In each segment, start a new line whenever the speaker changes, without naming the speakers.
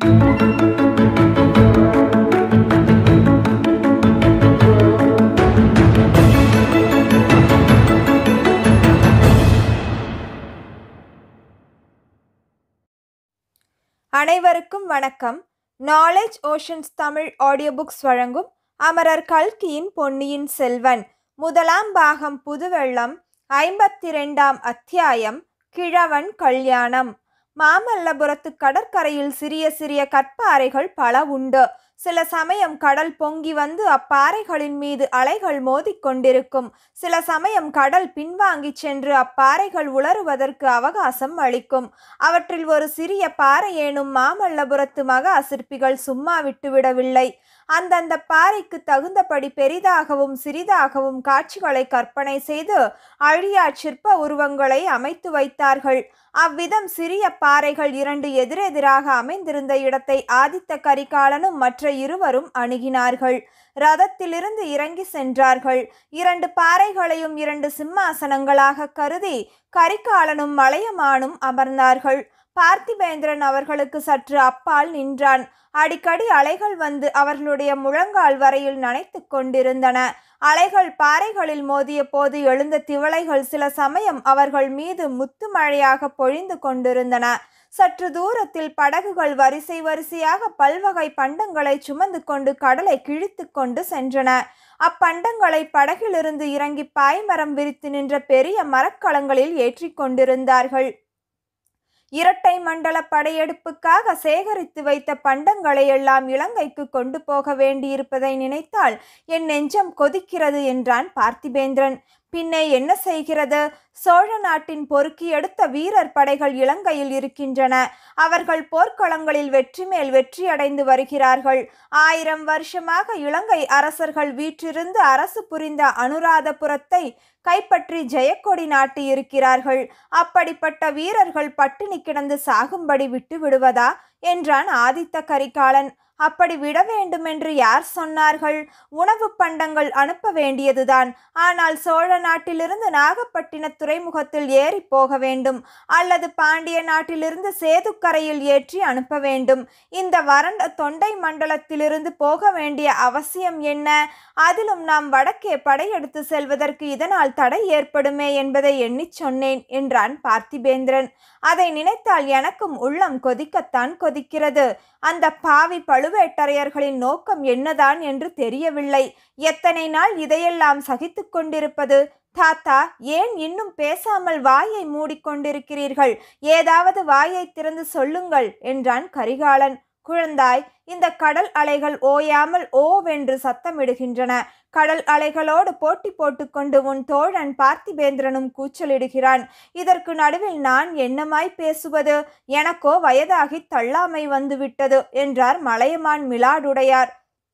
அனைவருக்கும் வணக்கம் knowledge oceans Tamil audio books வழங்கும் அமரர் கல்கியின் பொன்னியின் செல்வன் முதலாம் பாகம் புதுவெள்ளம் ஐம்பத்தி ரெண்டாம் அத்தியாயம் கிழவன் கல்யாணம் மாமல்லபுரத்து கடற்கரையில் சிறிய சிறிய கற்பாறைகள் பல உண்டு சில சமயம் கடல் பொங்கி வந்து அப்பாறைகளின் மீது அலைகள் மோதிக்கொண்டிருக்கும் சில சமயம் கடல் பின்வாங்கிச் சென்று அப்பாறைகள் உலருவதற்கு அவகாசம் அளிக்கும் அவற்றில் ஒரு சிறிய பாறையேனும் மாமல்லபுரத்து மகா சிற்பிகள் சும்மா விட்டுவிடவில்லை அந்தந்த பாறைக்கு தகுந்தபடி பெரிதாகவும் சிறிதாகவும் காட்சிகளை கற்பனை செய்து அழியா சிற்ப உருவங்களை அமைத்து வைத்தார்கள் அவ்விதம் சிறிய பாறைகள் இரண்டு எதிரெதிராக அமைந்திருந்த இடத்தை ஆதித்த கரிகாலனும் மற்ற இருவரும் அணுகினார்கள் ரதத்திலிருந்து இறங்கி சென்றார்கள் இரண்டு பாறைகளையும் இரண்டு சிம்மாசனங்களாக கருதி கரிகாலனும் மலையமானும் அமர்ந்தார்கள் பார்த்திபேந்திரன் அவர்களுக்கு சற்று அப்பால் நின்றான் அடிக்கடி அலைகள் வந்து அவர்களுடைய முழங்கால் வரையில் நனைத்து கொண்டிருந்தன அலைகள் பாறைகளில் மோதிய போது எழுந்த திவளைகள் சில சமயம் அவர்கள் மீது முத்து மழையாக பொழிந்து கொண்டிருந்தன சற்று தூரத்தில் படகுகள் வரிசை வரிசையாக பல்வகை பண்டங்களை சுமந்து கொண்டு கடலை கிழித்து கொண்டு சென்றன அப்பண்டங்களை படகிலிருந்து இறங்கி பாய்மரம் விரித்து நின்ற பெரிய மரக்கலங்களில் ஏற்றி கொண்டிருந்தார்கள் இரட்டை மண்டல படையெடுப்புக்காக சேகரித்து வைத்த பண்டங்களை எல்லாம் இலங்கைக்கு கொண்டு போக வேண்டியிருப்பதை நினைத்தால் என் நெஞ்சம் கொதிக்கிறது என்றான் பார்த்திபேந்திரன் பின்னே என்ன செய்கிறது சோழ நாட்டின் பொறுக்கி எடுத்த வீரர் படைகள் இலங்கையில் இருக்கின்றன அவர்கள் போர்க்களங்களில் வெற்றி மேல் வெற்றி அடைந்து வருகிறார்கள் ஆயிரம் வருஷமாக இலங்கை அரசர்கள் வீற்றிருந்து அரசு புரிந்த அனுராதபுரத்தை கைப்பற்றி ஜெயக்கொடி நாட்டி இருக்கிறார்கள் அப்படிப்பட்ட வீரர்கள் பட்டினி கிடந்து சாகும்படி விட்டு விடுவதா என்றான் ஆதித்த கரிகாலன் அப்படி விட வேண்டுமென்று யார் சொன்னார்கள் உணவு பண்டங்கள் அனுப்ப வேண்டியதுதான் ஆனால் சோழ நாட்டிலிருந்து நாகப்பட்டின துறைமுகத்தில் ஏறி போக வேண்டும் அல்லது பாண்டிய நாட்டிலிருந்து சேதுக்கரையில் ஏற்றி அனுப்ப வேண்டும் இந்த வறண்ட தொண்டை மண்டலத்திலிருந்து போக வேண்டிய அவசியம் என்ன அதிலும் நாம் வடக்கே படையெடுத்து செல்வதற்கு இதனால் தடை ஏற்படுமே என்பதை எண்ணிச் சொன்னேன் என்றான் பார்த்திபேந்திரன் அதை நினைத்தால் எனக்கும் உள்ளம் கொதிக்கத்தான் கொதிக்கிறது அந்த பாவி பழுவேட்டரையர்களின் நோக்கம் என்னதான் என்று தெரியவில்லை எத்தனை நாள் இதையெல்லாம் சகித்து கொண்டிருப்பது தாத்தா ஏன் இன்னும் பேசாமல் வாயை மூடிக்கொண்டிருக்கிறீர்கள் ஏதாவது வாயை திறந்து சொல்லுங்கள் என்றான் கரிகாலன் குழந்தாய் இந்த கடல் அலைகள் ஓயாமல் ஓவென்று சத்தமிடுகின்றன கடல் அலைகளோடு போட்டி போட்டுக்கொண்டு உன் தோழன் பார்த்திபேந்திரனும் கூச்சலிடுகிறான் இதற்கு நடுவில் நான் என்னமாய் பேசுவது எனக்கோ வயதாகி தள்ளாமை வந்துவிட்டது என்றார் மலையமான் மிலாடுடையார்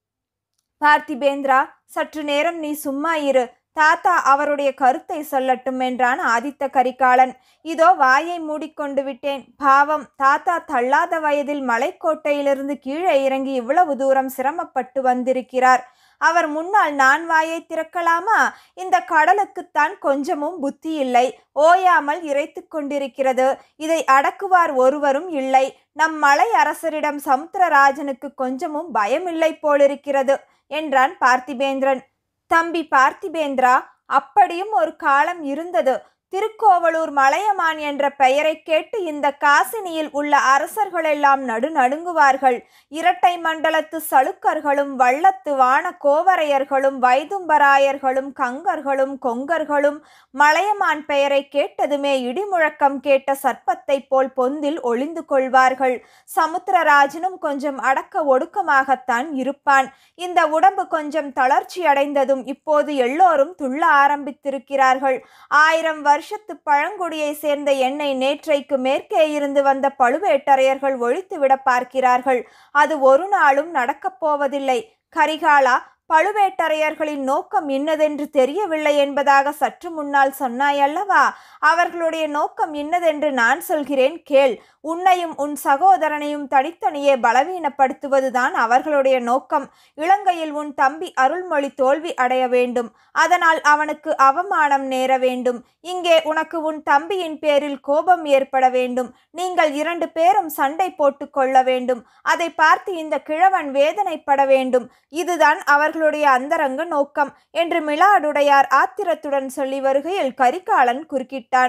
பார்த்திபேந்திரா சற்று நேரம் நீ சும்மா இரு தாத்தா அவருடைய கருத்தை சொல்லட்டும் என்றான் ஆதித்த கரிகாலன் இதோ வாயை மூடிக்கொண்டு விட்டேன் பாவம் தாத்தா தள்ளாத வயதில் மலைக்கோட்டையிலிருந்து கீழே இறங்கி இவ்வளவு தூரம் சிரமப்பட்டு வந்திருக்கிறார் அவர் முன்னால் நான் வாயை திறக்கலாமா இந்த கடலுக்குத்தான் கொஞ்சமும் புத்தி இல்லை ஓயாமல் இறைத்து கொண்டிருக்கிறது இதை அடக்குவார் ஒருவரும் இல்லை நம் மலை அரசரிடம் சமுத்திரராஜனுக்கு கொஞ்சமும் பயமில்லை போலிருக்கிறது என்றான் பார்த்திபேந்திரன் தம்பி பார்த்திபேந்திரா அப்படியும் ஒரு காலம் இருந்தது திருக்கோவலூர் மலையமான் என்ற பெயரை கேட்டு இந்த காசினியில் உள்ள அரசர்களெல்லாம் நடுநடுங்குவார்கள் இரட்டை மண்டலத்து சளுக்கர்களும் வள்ளத்து வான கோவரையர்களும் வைதும்பராயர்களும் கங்கர்களும் கொங்கர்களும் மலையமான் பெயரை கேட்டதுமே இடிமுழக்கம் கேட்ட சர்ப்பத்தை போல் பொந்தில் ஒளிந்து கொள்வார்கள் சமுத்திரராஜனும் கொஞ்சம் அடக்க ஒடுக்கமாகத்தான் இருப்பான் இந்த உடம்பு கொஞ்சம் தளர்ச்சி அடைந்ததும் இப்போது எல்லோரும் துள்ள ஆரம்பித்திருக்கிறார்கள் ஆயிரம் வருஷத்து பழங்குடியை சேர்ந்த என்னை நேற்றைக்கு மேற்கே இருந்து வந்த பழுவேட்டரையர்கள் ஒழித்துவிட பார்க்கிறார்கள் அது ஒரு நாளும் நடக்கப் போவதில்லை கரிகாலா பழுவேட்டரையர்களின் நோக்கம் இன்னதென்று தெரியவில்லை என்பதாக சற்று முன்னால் சொன்னாயல்லவா அவர்களுடைய நோக்கம் இன்னதென்று நான் சொல்கிறேன் கேள் உன்னையும் உன் சகோதரனையும் தனித்தனியே பலவீனப்படுத்துவதுதான் அவர்களுடைய நோக்கம் இலங்கையில் உன் தம்பி அருள்மொழி தோல்வி அடைய வேண்டும் அதனால் அவனுக்கு அவமானம் நேர வேண்டும் இங்கே உனக்கு உன் தம்பியின் பேரில் கோபம் ஏற்பட வேண்டும் நீங்கள் இரண்டு பேரும் சண்டை போட்டு கொள்ள வேண்டும் அதை பார்த்து இந்த கிழவன் வேதனைப்பட வேண்டும் இதுதான் அவர்களுடைய அந்தரங்க நோக்கம் என்று மிலாடுடையார் ஆத்திரத்துடன் சொல்லி வருகையில் கரிகாலன் குறுக்கிட்டான்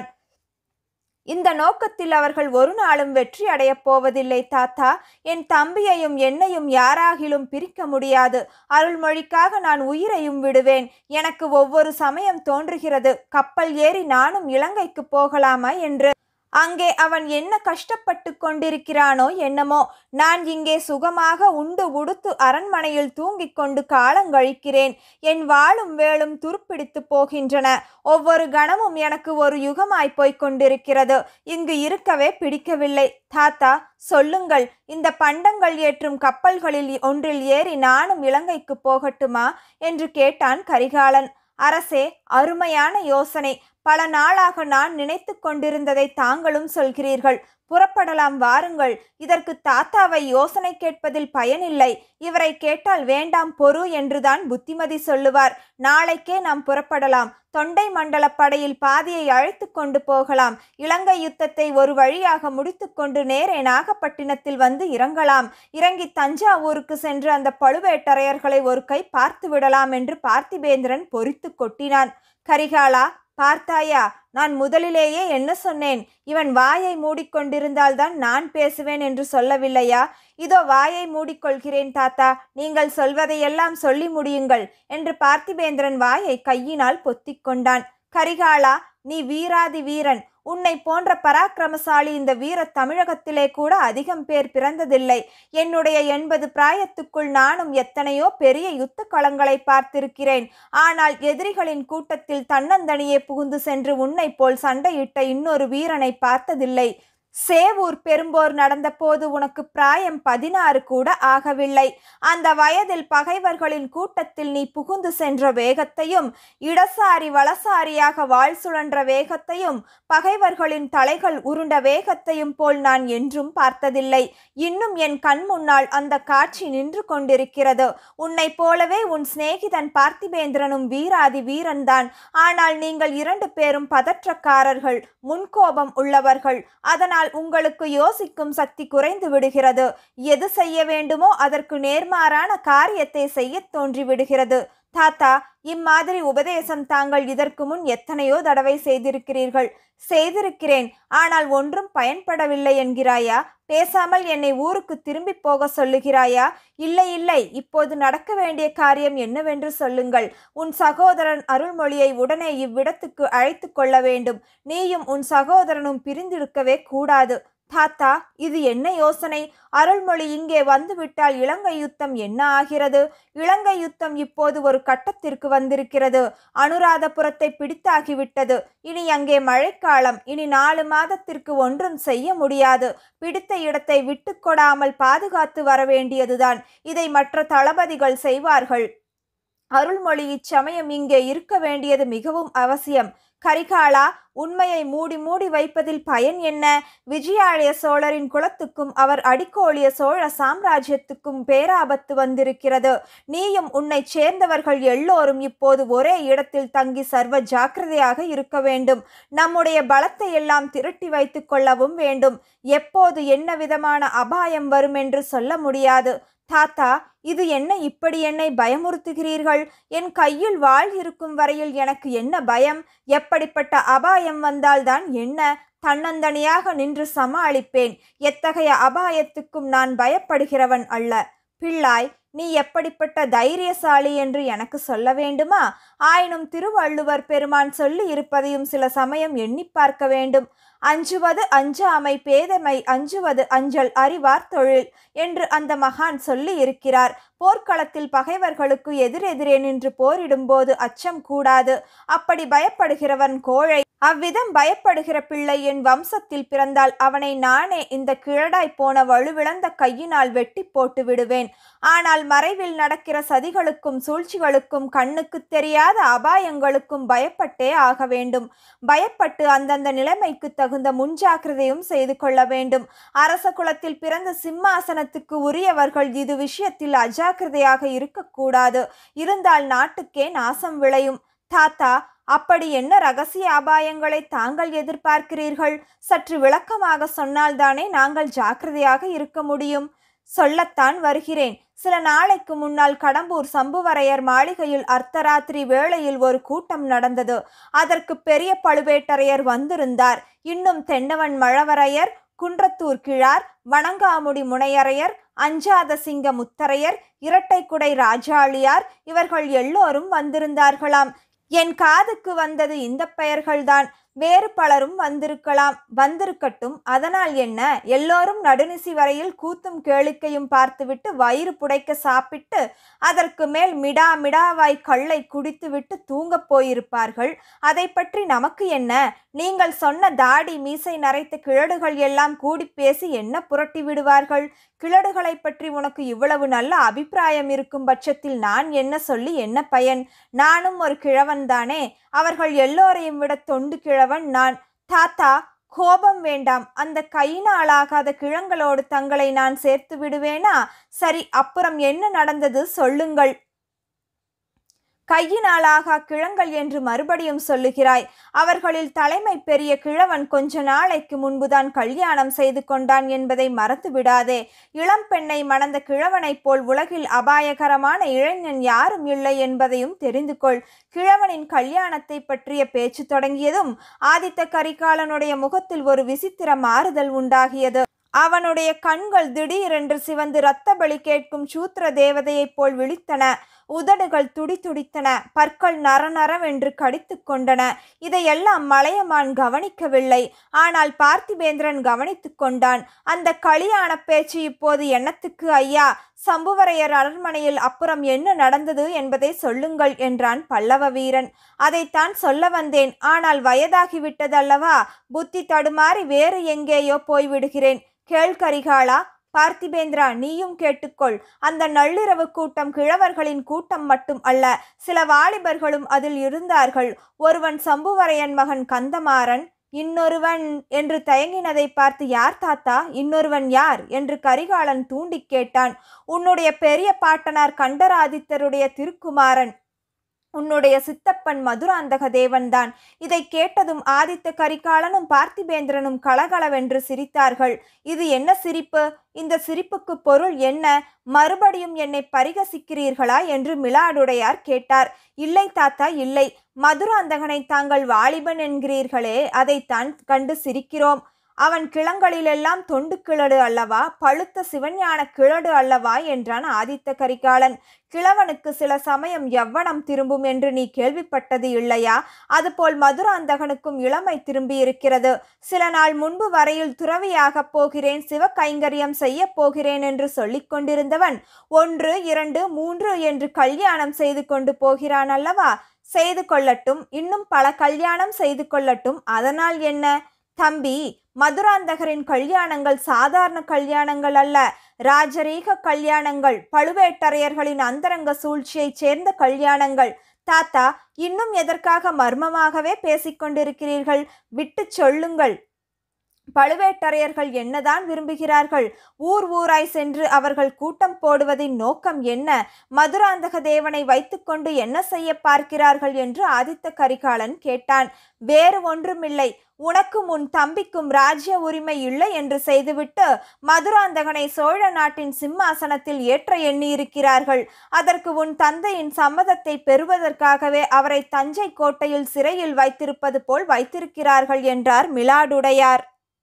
இந்த நோக்கத்தில் அவர்கள் ஒரு நாளும் வெற்றி அடையப் போவதில்லை தாத்தா என் தம்பியையும் என்னையும் யாராகிலும் பிரிக்க முடியாது அருள்மொழிக்காக நான் உயிரையும் விடுவேன் எனக்கு ஒவ்வொரு சமயம் தோன்றுகிறது கப்பல் ஏறி நானும் இலங்கைக்கு போகலாமா என்று அங்கே அவன் என்ன கஷ்டப்பட்டு கொண்டிருக்கிறானோ என்னமோ நான் இங்கே சுகமாக உண்டு உடுத்து அரண்மனையில் தூங்கிக் கொண்டு காலங்கழிக்கிறேன் என் வாளும் வேலும் துருப்பிடித்து போகின்றன ஒவ்வொரு கணமும் எனக்கு ஒரு யுகமாய் போய்க் கொண்டிருக்கிறது இங்கு இருக்கவே பிடிக்கவில்லை தாத்தா சொல்லுங்கள் இந்த பண்டங்கள் ஏற்றும் கப்பல்களில் ஒன்றில் ஏறி நானும் இலங்கைக்கு போகட்டுமா என்று கேட்டான் கரிகாலன் அரசே அருமையான யோசனை பல நாளாக நான் நினைத்து கொண்டிருந்ததை தாங்களும் சொல்கிறீர்கள் புறப்படலாம் வாருங்கள் இதற்கு தாத்தாவை யோசனை கேட்பதில் பயனில்லை இவரை கேட்டால் வேண்டாம் பொறு என்றுதான் புத்திமதி சொல்லுவார் நாளைக்கே நாம் புறப்படலாம் தொண்டை மண்டல படையில் பாதியை அழைத்து கொண்டு போகலாம் இலங்கை யுத்தத்தை ஒரு வழியாக முடித்துக்கொண்டு நேரே நாகப்பட்டினத்தில் வந்து இறங்கலாம் இறங்கி தஞ்சாவூருக்கு சென்று அந்த பழுவேட்டரையர்களை ஒரு கை பார்த்து விடலாம் என்று பார்த்திபேந்திரன் பொறித்து கொட்டினான் கரிகாலா பார்த்தாயா நான் முதலிலேயே என்ன சொன்னேன் இவன் வாயை மூடிக்கொண்டிருந்தால்தான் நான் பேசுவேன் என்று சொல்லவில்லையா இதோ வாயை மூடிக்கொள்கிறேன் தாத்தா நீங்கள் சொல்வதையெல்லாம் சொல்லி முடியுங்கள் என்று பார்த்திபேந்திரன் வாயை கையினால் பொத்திக் கொண்டான் கரிகாலா நீ வீராதி வீரன் உன்னை போன்ற பராக்கிரமசாலி இந்த வீர தமிழகத்திலே கூட அதிகம் பேர் பிறந்ததில்லை என்னுடைய எண்பது பிராயத்துக்குள் நானும் எத்தனையோ பெரிய யுத்த களங்களை பார்த்திருக்கிறேன் ஆனால் எதிரிகளின் கூட்டத்தில் தன்னந்தனியே புகுந்து சென்று உன்னை போல் சண்டையிட்ட இன்னொரு வீரனை பார்த்ததில்லை சேவூர் பெரும்போர் நடந்தபோது உனக்கு பிராயம் பதினாறு கூட ஆகவில்லை அந்த வயதில் பகைவர்களின் கூட்டத்தில் நீ புகுந்து சென்ற வேகத்தையும் இடசாரி வலசாரியாக வாழ் சுழன்ற வேகத்தையும் பகைவர்களின் தலைகள் உருண்ட வேகத்தையும் போல் நான் என்றும் பார்த்ததில்லை இன்னும் என் கண் முன்னால் அந்த காட்சி நின்று கொண்டிருக்கிறது உன்னை போலவே உன் சிநேகிதன் பார்த்திபேந்திரனும் வீராதி வீரன்தான் ஆனால் நீங்கள் இரண்டு பேரும் பதற்றக்காரர்கள் முன்கோபம் உள்ளவர்கள் அதனால் உங்களுக்கு யோசிக்கும் சக்தி குறைந்து விடுகிறது எது செய்ய வேண்டுமோ அதற்கு நேர்மாறான காரியத்தை செய்யத் தோன்றி விடுகிறது தாத்தா இம்மாதிரி உபதேசம் தாங்கள் இதற்கு முன் எத்தனையோ தடவை செய்திருக்கிறீர்கள் செய்திருக்கிறேன் ஆனால் ஒன்றும் பயன்படவில்லை என்கிறாயா பேசாமல் என்னை ஊருக்கு திரும்பி போக சொல்லுகிறாயா இல்லை இல்லை இப்போது நடக்க வேண்டிய காரியம் என்னவென்று சொல்லுங்கள் உன் சகோதரன் அருள்மொழியை உடனே இவ்விடத்துக்கு அழைத்து கொள்ள வேண்டும் நீயும் உன் சகோதரனும் பிரிந்திருக்கவே கூடாது தாத்தா இது என்ன யோசனை அருள்மொழி இங்கே வந்துவிட்டால் இலங்கை யுத்தம் என்ன ஆகிறது இலங்கை யுத்தம் இப்போது ஒரு கட்டத்திற்கு வந்திருக்கிறது அனுராதபுரத்தை பிடித்தாகிவிட்டது இனி அங்கே மழைக்காலம் இனி நாலு மாதத்திற்கு ஒன்றும் செய்ய முடியாது பிடித்த இடத்தை விட்டுக்கொடாமல் பாதுகாத்து வர வேண்டியதுதான் இதை மற்ற தளபதிகள் செய்வார்கள் அருள்மொழி இச்சமயம் இங்கே இருக்க வேண்டியது மிகவும் அவசியம் கரிகாலா உண்மையை மூடி மூடி வைப்பதில் பயன் என்ன விஜயாலய சோழரின் குலத்துக்கும் அவர் அடிக்கோளிய சோழ சாம்ராஜ்யத்துக்கும் பேராபத்து வந்திருக்கிறது நீயும் உன்னை சேர்ந்தவர்கள் எல்லோரும் இப்போது ஒரே இடத்தில் தங்கி சர்வ ஜாக்கிரதையாக இருக்க வேண்டும் நம்முடைய பலத்தை எல்லாம் திரட்டி வைத்துக் கொள்ளவும் வேண்டும் எப்போது என்ன விதமான அபாயம் வரும் என்று சொல்ல முடியாது தாத்தா இது என்ன இப்படி என்னை பயமுறுத்துகிறீர்கள் என் கையில் வாழ் இருக்கும் வரையில் எனக்கு என்ன பயம் எப்படிப்பட்ட அபாயம் வந்தால்தான் என்ன தன்னந்தனியாக நின்று சமாளிப்பேன் எத்தகைய அபாயத்துக்கும் நான் பயப்படுகிறவன் அல்ல பிள்ளாய் நீ எப்படிப்பட்ட தைரியசாலி என்று எனக்கு சொல்ல வேண்டுமா ஆயினும் திருவள்ளுவர் பெருமான் சொல்லி இருப்பதையும் சில சமயம் எண்ணி பார்க்க வேண்டும் அஞ்சுவது அஞ்சாமை பேதமை அஞ்சுவது அஞ்சல் அறிவார் தொழில் என்று அந்த மகான் சொல்லி இருக்கிறார் போர்க்களத்தில் பகைவர்களுக்கு எதிரெதிரே நின்று போரிடும்போது அச்சம் கூடாது அப்படி பயப்படுகிறவன் கோழை அவ்விதம் பயப்படுகிற பிள்ளை என் வம்சத்தில் பிறந்தால் அவனை நானே இந்த கிழடாய் போன வலுவிழந்த கையினால் வெட்டி போட்டு விடுவேன் ஆனால் மறைவில் நடக்கிற சதிகளுக்கும் சூழ்ச்சிகளுக்கும் கண்ணுக்கு தெரியாத அபாயங்களுக்கும் பயப்பட்டே ஆக வேண்டும் பயப்பட்டு அந்தந்த நிலைமைக்கு தகுந்த முன்ஜாக்கிரதையும் செய்து கொள்ள வேண்டும் அரச குலத்தில் பிறந்த சிம்மாசனத்துக்கு உரியவர்கள் இது விஷயத்தில் அஜாக்கிரதையாக இருக்கக்கூடாது இருந்தால் நாட்டுக்கே நாசம் விளையும் தாத்தா அப்படி என்ன ரகசிய அபாயங்களை தாங்கள் எதிர்பார்க்கிறீர்கள் சற்று விளக்கமாக சொன்னால்தானே நாங்கள் ஜாக்கிரதையாக இருக்க முடியும் சொல்லத்தான் வருகிறேன் சில நாளைக்கு முன்னால் கடம்பூர் சம்புவரையர் மாளிகையில் அர்த்தராத்திரி வேளையில் ஒரு கூட்டம் நடந்தது அதற்கு பெரிய பழுவேட்டரையர் வந்திருந்தார் இன்னும் தென்னவன் மழவரையர் குன்றத்தூர் கிழார் வணங்காமுடி முனையரையர் அஞ்சாத சிங்க முத்தரையர் இரட்டைக்குடை ராஜாளியார் இவர்கள் எல்லோரும் வந்திருந்தார்களாம் என் காதுக்கு வந்தது இந்த பெயர்கள்தான் வேறு பலரும் வந்திருக்கலாம் வந்திருக்கட்டும் அதனால் என்ன எல்லோரும் நடுநிசி வரையில் கூத்தும் கேளிக்கையும் பார்த்துவிட்டு வயிறு புடைக்க சாப்பிட்டு அதற்கு மேல் மிடா மிடாவாய் கள்ளை குடித்துவிட்டு தூங்கப் போயிருப்பார்கள் அதை பற்றி நமக்கு என்ன நீங்கள் சொன்ன தாடி மீசை நரைத்த கிழடுகள் எல்லாம் கூடி பேசி என்ன புரட்டி விடுவார்கள் கிழடுகளை பற்றி உனக்கு இவ்வளவு நல்ல அபிப்பிராயம் இருக்கும் பட்சத்தில் நான் என்ன சொல்லி என்ன பயன் நானும் ஒரு கிழவன்தானே அவர்கள் எல்லோரையும் விட தொண்டு கிழவன் நான் தாத்தா கோபம் வேண்டாம் அந்த கையினாலாகாத கிழங்களோடு தங்களை நான் சேர்த்து விடுவேனா சரி அப்புறம் என்ன நடந்தது சொல்லுங்கள் கையினாலாகா கிழங்கள் என்று மறுபடியும் சொல்லுகிறாய் அவர்களில் தலைமை பெரிய கிழவன் கொஞ்ச நாளைக்கு முன்புதான் கல்யாணம் செய்து கொண்டான் என்பதை மறந்து விடாதே இளம் பெண்ணை மணந்த கிழவனைப் போல் உலகில் அபாயகரமான இளைஞன் யாரும் இல்லை என்பதையும் தெரிந்து கொள் கிழவனின் கல்யாணத்தை பற்றிய பேச்சு தொடங்கியதும் ஆதித்த கரிகாலனுடைய முகத்தில் ஒரு விசித்திர மாறுதல் உண்டாகியது அவனுடைய கண்கள் திடீரென்று சிவந்து இரத்த பலி கேட்கும் சூத்திர தேவதையைப் போல் விழித்தன உதடுகள் துடிதுடித்தன பற்கள் நரநரவென்று கடித்து கொண்டன இதையெல்லாம் மலையமான் கவனிக்கவில்லை ஆனால் பார்த்திபேந்திரன் கவனித்து கொண்டான் அந்த கலியான பேச்சு இப்போது எண்ணத்துக்கு ஐயா சம்புவரையர் அரண்மனையில் அப்புறம் என்ன நடந்தது என்பதை சொல்லுங்கள் என்றான் பல்லவ வீரன் அதைத்தான் சொல்ல வந்தேன் ஆனால் வயதாகிவிட்டதல்லவா புத்தி தடுமாறி வேறு எங்கேயோ போய்விடுகிறேன் கேள் கரிகாலா பார்த்திபேந்திரா நீயும் கேட்டுக்கொள் அந்த நள்ளிரவு கூட்டம் கிழவர்களின் கூட்டம் மட்டும் அல்ல சில வாலிபர்களும் அதில் இருந்தார்கள் ஒருவன் சம்புவரையன் மகன் கந்தமாறன் இன்னொருவன் என்று தயங்கினதை பார்த்து யார் தாத்தா இன்னொருவன் யார் என்று கரிகாலன் தூண்டி கேட்டான் உன்னுடைய பெரிய பாட்டனார் கண்டராதித்தருடைய திருக்குமாரன் உன்னுடைய சித்தப்பன் மதுராந்தக தேவன்தான் இதை கேட்டதும் ஆதித்த கரிகாலனும் பார்த்திபேந்திரனும் கலகலவென்று சிரித்தார்கள் இது என்ன சிரிப்பு இந்த சிரிப்புக்கு பொருள் என்ன மறுபடியும் என்னை பரிகசிக்கிறீர்களா என்று மிலாடுடையார் கேட்டார் இல்லை தாத்தா இல்லை மதுராந்தகனை தாங்கள் வாலிபன் என்கிறீர்களே அதைத்தான் கண்டு சிரிக்கிறோம் அவன் கிழங்களிலெல்லாம் தொண்டு கிழடு அல்லவா பழுத்த சிவஞான கிழடு அல்லவா என்றான் ஆதித்த கரிகாலன் கிழவனுக்கு சில சமயம் எவ்வனம் திரும்பும் என்று நீ கேள்விப்பட்டது இல்லையா அதுபோல் மதுராந்தகனுக்கும் இளமை திரும்பியிருக்கிறது சில நாள் முன்பு வரையில் துறவியாகப் போகிறேன் சிவ கைங்கரியம் செய்ய போகிறேன் என்று சொல்லிக் கொண்டிருந்தவன் ஒன்று இரண்டு மூன்று என்று கல்யாணம் செய்து கொண்டு போகிறான் அல்லவா செய்து கொள்ளட்டும் இன்னும் பல கல்யாணம் செய்து கொள்ளட்டும் அதனால் என்ன தம்பி மதுராந்தகரின் கல்யாணங்கள் சாதாரண கல்யாணங்கள் அல்ல ராஜரீக கல்யாணங்கள் பழுவேட்டரையர்களின் அந்தரங்க சூழ்ச்சியைச் சேர்ந்த கல்யாணங்கள் தாத்தா இன்னும் எதற்காக மர்மமாகவே பேசிக்கொண்டிருக்கிறீர்கள் விட்டு சொல்லுங்கள் பழுவேட்டரையர்கள் என்னதான் விரும்புகிறார்கள் ஊர் ஊராய் சென்று அவர்கள் கூட்டம் போடுவதின் நோக்கம் என்ன மதுராந்தக தேவனை வைத்துக்கொண்டு என்ன செய்ய பார்க்கிறார்கள் என்று ஆதித்த கரிகாலன் கேட்டான் வேறு ஒன்றுமில்லை உனக்கும் உன் தம்பிக்கும் ராஜ்ய உரிமை இல்லை என்று செய்துவிட்டு மதுராந்தகனை சோழ நாட்டின் சிம்மாசனத்தில் ஏற்ற எண்ணியிருக்கிறார்கள் அதற்கு உன் தந்தையின் சம்மதத்தை பெறுவதற்காகவே அவரை தஞ்சை கோட்டையில் சிறையில் வைத்திருப்பது போல் வைத்திருக்கிறார்கள் என்றார் மிலாடுடையார்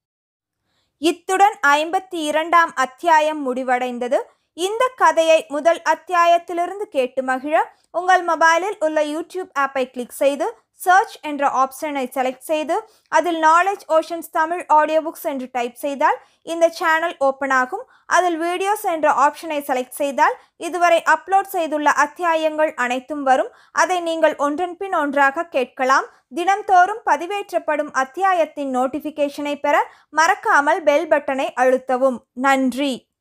இத்துடன் ஐம்பத்தி இரண்டாம் அத்தியாயம் முடிவடைந்தது இந்த கதையை முதல் அத்தியாயத்திலிருந்து கேட்டு மகிழ உங்கள் மொபைலில் உள்ள யூடியூப் ஆப்பை கிளிக் செய்து சர்ச் என்ற ஆப்ஷனை செலக்ட் செய்து அதில் knowledge oceans Tamil audio books என்று டைப் செய்தால் இந்த சேனல் ஓப்பன் ஆகும் அதில் வீடியோஸ் என்ற ஆப்ஷனை செலக்ட் செய்தால் இதுவரை அப்லோட் செய்துள்ள அத்தியாயங்கள் அனைத்தும் வரும் அதை நீங்கள் ஒன்றன் பின் ஒன்றாக கேட்கலாம் தினம்தோறும் பதிவேற்றப்படும் அத்தியாயத்தின் நோட்டிஃபிகேஷனை பெற மறக்காமல் பெல் பட்டனை அழுத்தவும் நன்றி